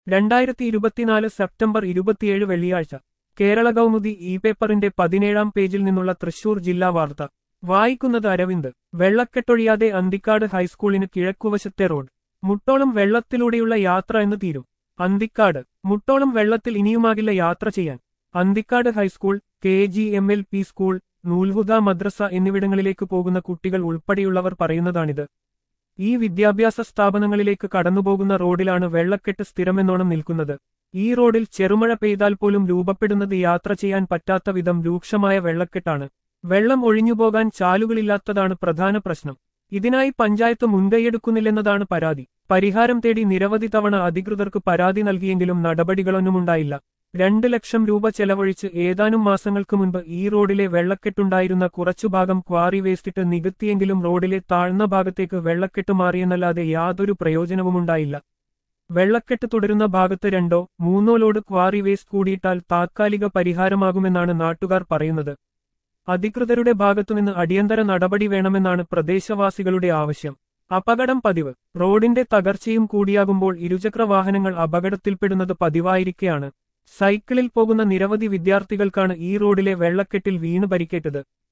രണ്ടായിരത്തി ഇരുപത്തിനാല് സെപ്റ്റംബർ ഇരുപത്തിയേഴ് വെള്ളിയാഴ്ച കേരള കൗമുദി ഇ പേപ്പറിന്റെ പതിനേഴാം പേജിൽ നിന്നുള്ള തൃശൂർ ജില്ലാ വാർത്ത വായിക്കുന്നത് അരവിന്ദ് വെള്ളക്കെട്ടൊഴിയാതെ അന്തിക്കാട് ഹൈസ്കൂളിന് കിഴക്കുവശത്തെ റോഡ് മുട്ടോളം വെള്ളത്തിലൂടെയുള്ള യാത്ര എന്ന് തീരും അന്തിക്കാട് മുട്ടോളം വെള്ളത്തിൽ ഇനിയുമാകില്ല യാത്ര ചെയ്യാൻ Anthikad high school K G M L P school Nurulhuda മദ്രസ എന്നിവിടങ്ങളിലേക്ക് പോകുന്ന കുട്ടികൾ ഉൾപ്പെടെയുള്ളവർ പറയുന്നതാണിത് ഈ വിദ്യാഭ്യാസ സ്ഥാപനങ്ങളിലേക്ക് കടന്നുപോകുന്ന റോഡിലാണ് വെള്ളക്കെട്ട് സ്ഥിരമെന്നോണം നിൽക്കുന്നത് ഈ റോഡിൽ ചെറുമഴ പെയ്താൽ പോലും രൂപപ്പെടുന്നത് യാത്ര ചെയ്യാൻ പറ്റാത്ത വിധം രൂക്ഷമായ വെള്ളക്കെട്ടാണ് വെള്ളം ഒഴിഞ്ഞുപോകാൻ ചാലുകളില്ലാത്തതാണ് പ്രധാന പ്രശ്നം ഇതിനായി പഞ്ചായത്ത് മുൻകൈയെടുക്കുന്നില്ലെന്നതാണ് പരാതി പരിഹാരം തേടി നിരവധി തവണ അധികൃതർക്ക് പരാതി നൽകിയെങ്കിലും നടപടികളൊന്നുമുണ്ടായില്ല രണ്ട് ലക്ഷം രൂപ ചെലവഴിച്ച് ഏതാനും മാസങ്ങൾക്ക് മുൻപ് ഈ റോഡിലെ വെള്ളക്കെട്ടുണ്ടായിരുന്ന കുറച്ചു ഭാഗം ക്വാറി വേസ്റ്റിട്ട് നികത്തിയെങ്കിലും റോഡിലെ താഴ്ന്ന ഭാഗത്തേക്ക് വെള്ളക്കെട്ട് മാറിയെന്നല്ലാതെ യാതൊരു പ്രയോജനവുമുണ്ടായില്ല വെള്ളക്കെട്ട് തുടരുന്ന ഭാഗത്ത് രണ്ടോ മൂന്നോ ലോഡ് ക്വാറി വേസ്റ്റ് കൂടിയിട്ടാൽ താത്കാലിക പരിഹാരമാകുമെന്നാണ് നാട്ടുകാർ പറയുന്നത് അധികൃതരുടെ ഭാഗത്തുനിന്ന് അടിയന്തര നടപടി വേണമെന്നാണ് പ്രദേശവാസികളുടെ ആവശ്യം അപകടം പതിവ് റോഡിന്റെ തകർച്ചയും കൂടിയാകുമ്പോൾ ഇരുചക്ര വാഹനങ്ങൾ അപകടത്തിൽപ്പെടുന്നത് പതിവായിരിക്കെയാണ് സൈക്കിളിൽ പോകുന്ന നിരവധി വിദ്യാർത്ഥികൾക്കാണ് ഈ റോഡിലെ വെള്ളക്കെട്ടിൽ വീണ് പരിക്കേറ്റത്